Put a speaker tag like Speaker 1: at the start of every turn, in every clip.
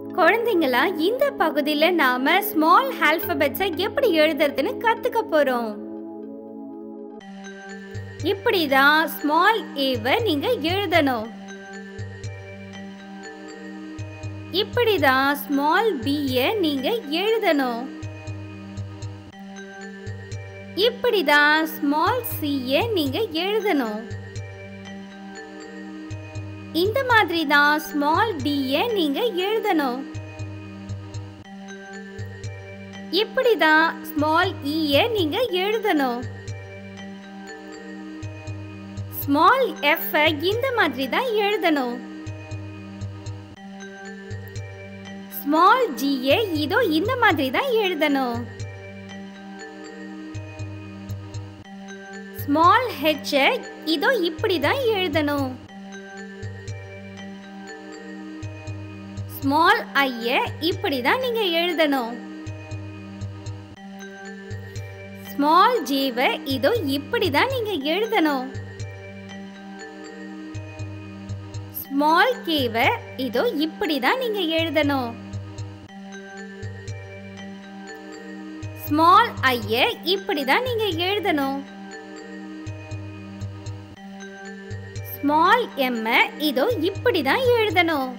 Speaker 1: குழந்தைங்களா இந்த பகுதியில நாம ஸ்மால் ஆல்பபெட்ஸை எப்படி எழுதுறதுன்னு கத்துக்க போறோம் இப்படிதான் ஸ்மால் ஏவை நீங்க எழுதணும் இப்படிதான் ஸ்மால் பிய நீங்க எழுதணும் இப்படிதான் ஸ்மால் சிய நீங்க எழுதணும் இந்த மாதிரி தான் ஸ்மால் டிய நீங்க எழுதணும் இப்படிதான் ஸ்மால் ஈய நீங்க எழுதணும் ஸ்மால் எஃப் இந்த மாதிரி தான் எழுதணும் ஸ்மால் ஜிய இதோ இந்த மாதிரி தான் எழுதணும் ஸ்மால் ஹெச் இதோ இப்படி தான் எழுதணும் ஸ்மால் ஐய இப்படி தான் நீங்க எழுதணும் ஸ்மால் ஜேவ இதோ இப்படி தான் நீங்க எழுதணும் ஸ்மால் கேவ இதோ இப்படி தான் நீங்க எழுதணும் ஸ்மால் ஐய இப்படி தான் நீங்க எழுதணும் ஸ்மால் எம் இதோ இப்படி தான் எழுதணும்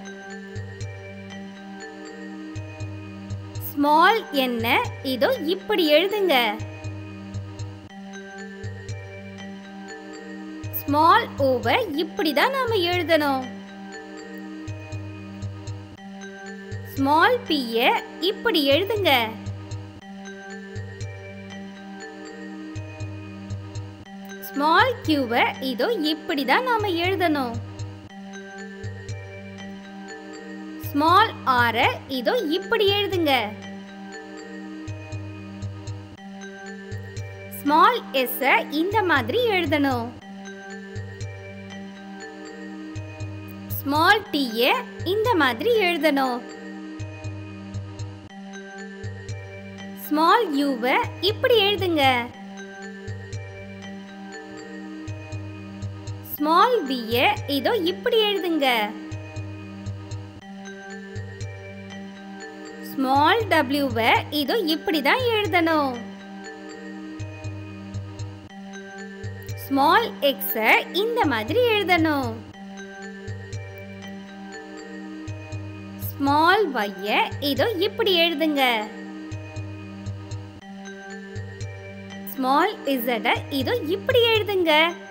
Speaker 1: ஸ்மால் என்ன இதோ இப்படி எழுதுங்க ஸ்மால் ஓவர் இப்படி தான் நாம எழுதணும் ஸ்மால் பிய இப்படி எழுதுங்க ஸ்மால் கியூவை இதோ இப்படி தான் நாம எழுதணும் ஸ்மால் ஆர இதோ இப்படி எழுதுங்க ஸ்மால் எஸ் இந்த மாதிரி எழுதணும் ஸ்மால் டீய இந்த மாதிரி எழுதணும் ஸ்மால் யூவை இப்படி எழுதுங்க ஸ்மால் விய இதோ இப்படி எழுதுங்க ஸ்மால் டபிள்யூவை இதோ இப்படி தான் எழுதணும் ஸ்மால் எக்ஸ இந்த மாதிரி எழுதணும் ஸ்மால் ஒய்ய இதோ இப்படி எழுதுங்க ஸ்மால் இசட இதோ இப்படி எழுதுங்க